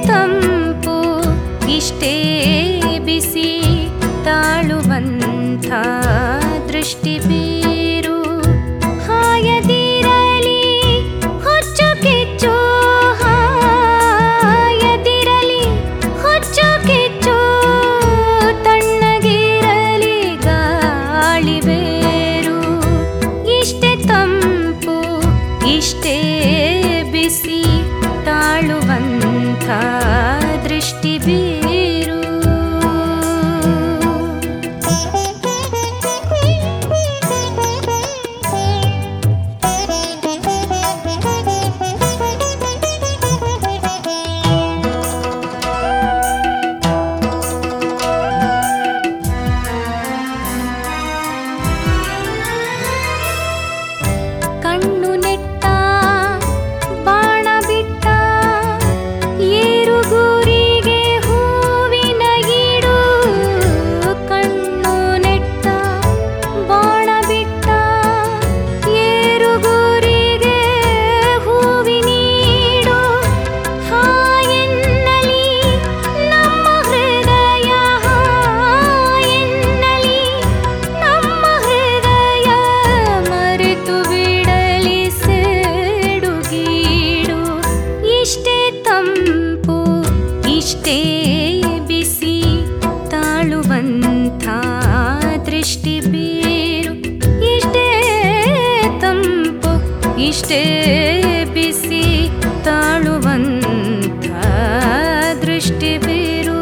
ತಂಪು ಇಷ್ಟೇ ಬಿಸಿ ತಾಳುವಂಥ ದೃಷ್ಟಿ ಬೀರು ಹಾಯದಿರಲಿ ಹೊಚ್ಚು ಕಿಚ್ಚು ಹಾಯದಿರಲಿ ಹೊಚ್ಚು ಕಿಚ್ಚು ತಣ್ಣಗಿರಲಿ ಗಾಳಿ ಬೇರು ಇಷ್ಟೇ ತಂಪು ಇಷ್ಟೇ ಬಿಸಿ ತಾಳುವಂಥ ದೃಷ್ಟಿ ಬೀರು ಕಣ್ಣು ನೆಟ್ಟ ಬಾಣ ಬಿಟ್ಟ ಏರು ಗುರಿಗೆ ಹೂವಿನ ಗಿಡು ಕಣ್ಣು ನೆಟ್ಟ ಬಾಣ ಬಿಟ್ಟ ಏರು ಗುರಿಗೆ ಹೂವಿನೀಡು ಹಾಯೆನ್ನಲಿ ನಮ್ಮ ಹೃದಯ ಹಾಯೆನ್ನಲಿ ನಮ್ಮ ಹೃದಯ ಮರೆತು ಬಿಡಲಿ ಸೇಡುಗೀಡು ಇಷ್ಟೇ ತಂಪು ಇಷ್ಟೇ ಬಿಸಿ ತಾಳುವಂಥ ದೃಷ್ಟಿ ಬೀರು ಇಷ್ಟೇ ತಂಪು ಇಷ್ಟೇ ಬಿಸಿ ತಾಳುವಂಥ ದೃಷ್ಟಿ ಬೀರು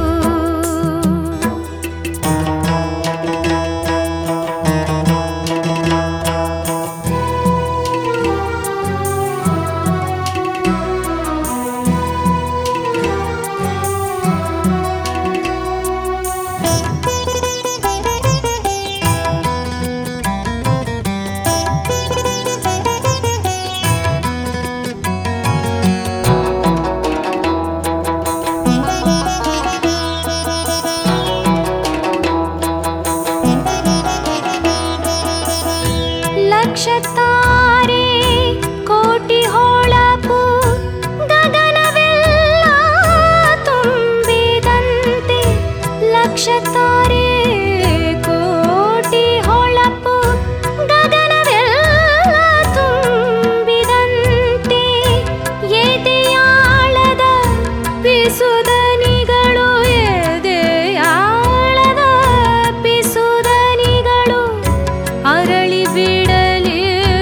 ಲಕ್ಷ ತಾರೆ ಕೋಟಿ ಹೊಳಪು ಗಗನವೆಲ್ಲ ತುಂಬಿದಂತೆ ಲಕ್ಷ ತಾರೆ ಕೋಟಿ ಹೊಳಪು ಗಗನವೆಲ್ಲ ತುಂಬಿದಂತೆ ಎದೆಯಾಳದ ಪಿಸುದನಿಗಳು ಎದೆಯಾಳದ ಪಿಸುದನಿಗಳು ಅರಳಿ ಬಿಡಲಿ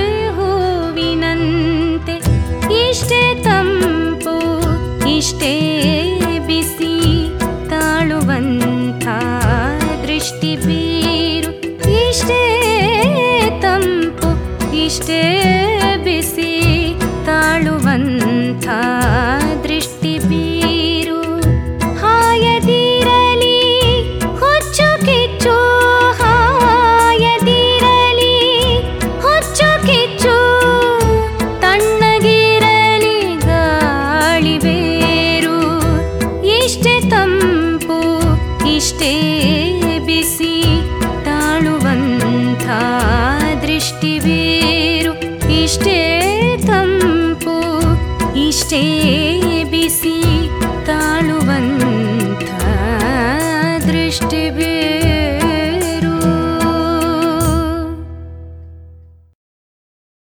ಹೂವಿನಂತೆ ಇಷ್ಟೇ ತಂಪು ಇಷ್ಟೇ ಬಿಸಿ ತಾಳುವಂಥ ದೃಷ್ಟಿ ಬೀರು ಇಷ್ಟೇ ತಂಪು ಇಷ್ಟೇ ಬಿಸಿ ತಾಳುವಂಥ ದೃಷ್ಟಿ ಬೀರು ಹಾಯದಿರಲಿ ಹೊಚ್ಚು ಕಿಚ್ಚು ಹಾಯದಿರಲಿ ಹೊಚ್ಚು ಕಿಚ್ಚು ತಣ್ಣಗಿರಲಿ ಗಾಳಿ ಬೇರು ಇಷ್ಟೇ ತಂಪು ಇಷ್ಟೇ ಬಿಸಿ ತಾಳುವಂಥ ದೃಷ್ಟಿ ಬೀರು ಇಷ್ಟೇ ತಂಪು ಇಷ್ಟೇ